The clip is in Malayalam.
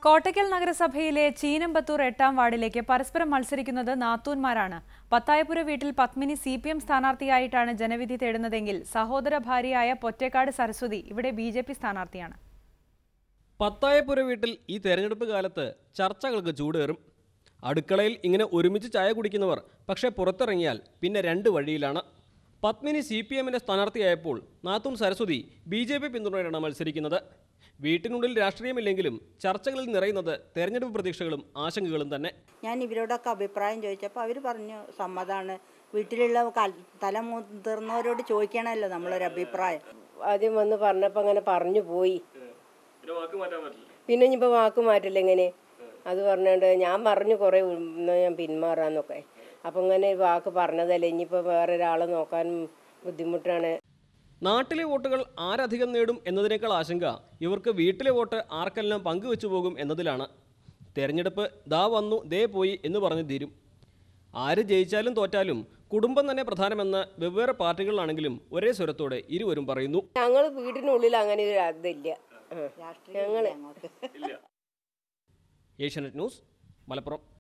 കോട്ടയ്ക്കൽ നഗരസഭയിലെ ചീനമ്പത്തൂർ എട്ടാം വാർഡിലേക്ക് പരസ്പരം മത്സരിക്കുന്നത് നാത്തൂന്മാരാണ് പത്തായപുര വീട്ടിൽ പത്മിനി സി പി എം സ്ഥാനാർത്ഥിയായിട്ടാണ് ജനവിധി തേടുന്നതെങ്കിൽ സഹോദര ഭാര്യയായ പൊറ്റേക്കാട് സരസ്വതി ഇവിടെ ബി ജെ പി സ്ഥാനാർത്ഥിയാണ് പത്തായപ്പുര വീട്ടിൽ ഈ തെരഞ്ഞെടുപ്പ് കാലത്ത് ചർച്ചകൾക്ക് ചൂടേറും അടുക്കളയിൽ ഇങ്ങനെ ഒരുമിച്ച് ചായ കുടിക്കുന്നവർ പക്ഷേ പുറത്തിറങ്ങിയാൽ പിന്നെ രണ്ട് വഴിയിലാണ് പത്മിനി സി പി എമ്മിൻ്റെ സ്ഥാനാർത്ഥിയായപ്പോൾ നാത്തൂൻ സരസ്വതി ബി ജെ പി പിന്തുണയോടാണ് മത്സരിക്കുന്നത് വീട്ടിനുള്ളിൽ രാഷ്ട്രീയമില്ലെങ്കിലും ചർച്ചകളിൽ നിറയുന്നത് തെരഞ്ഞെടുപ്പ് പ്രതീക്ഷകളും ആശങ്കകളും തന്നെ ഞാൻ ഇവരോടൊക്കെ അഭിപ്രായം ചോദിച്ചപ്പോൾ അവർ പറഞ്ഞു സമ്മതമാണ് വീട്ടിലുള്ള കൽ- തല മുതിർന്നവരോട് ചോദിക്കണമല്ലോ നമ്മളൊരു അഭിപ്രായം ആദ്യം വന്ന് പറഞ്ഞപ്പോൾ അങ്ങനെ പറഞ്ഞു പോയി പിന്നെ ഇനിയിപ്പോൾ വാക്ക് മാറ്റില്ല എങ്ങനെ അത് പറഞ്ഞുകൊണ്ട് ഞാൻ പറഞ്ഞു കുറേ ഉം, ഞാൻ പിന്മാറാന്നൊക്കെ അപ്പം ഇങ്ങനെ ഈ വാക്ക് പറഞ്ഞതല്ലേ ഇനിയിപ്പോൾ വേറെ ഒരാളെ നോക്കാൻ ബുദ്ധിമുട്ടാണ് നാട്ടിലെ വോട്ടുകൾ ആരധികം നേടും എന്നതിനേക്കാൾ ആശങ്ക ഇവർക്ക് വീട്ടിലെ വോട്ട് ആർക്കെല്ലാം പങ്കുവെച്ചു പോകും എന്നതിലാണ് തെരഞ്ഞെടുപ്പ് ദാ വന്നു ദേ പോയി എന്ന് പറഞ്ഞു തീരും ആര് ജയിച്ചാലും തോറ്റാലും കുടുംബം തന്നെ പ്രധാനമെന്ന് വെവ്വേറെ പാർട്ടികളിലാണെങ്കിലും ഒരേ സ്വരത്തോടെ ഇരുവരും പറയുന്നു ഞങ്ങൾ വീടിനുള്ളിൽ അങ്ങനെ ഒരു ഇതില്ല ആ. രാഷ്ട്രീയം ഞങ്ങള് അങ്ങോട്ട് ഏഷ്യാനെറ്റ് ന്യൂസ് മലപ്പുറം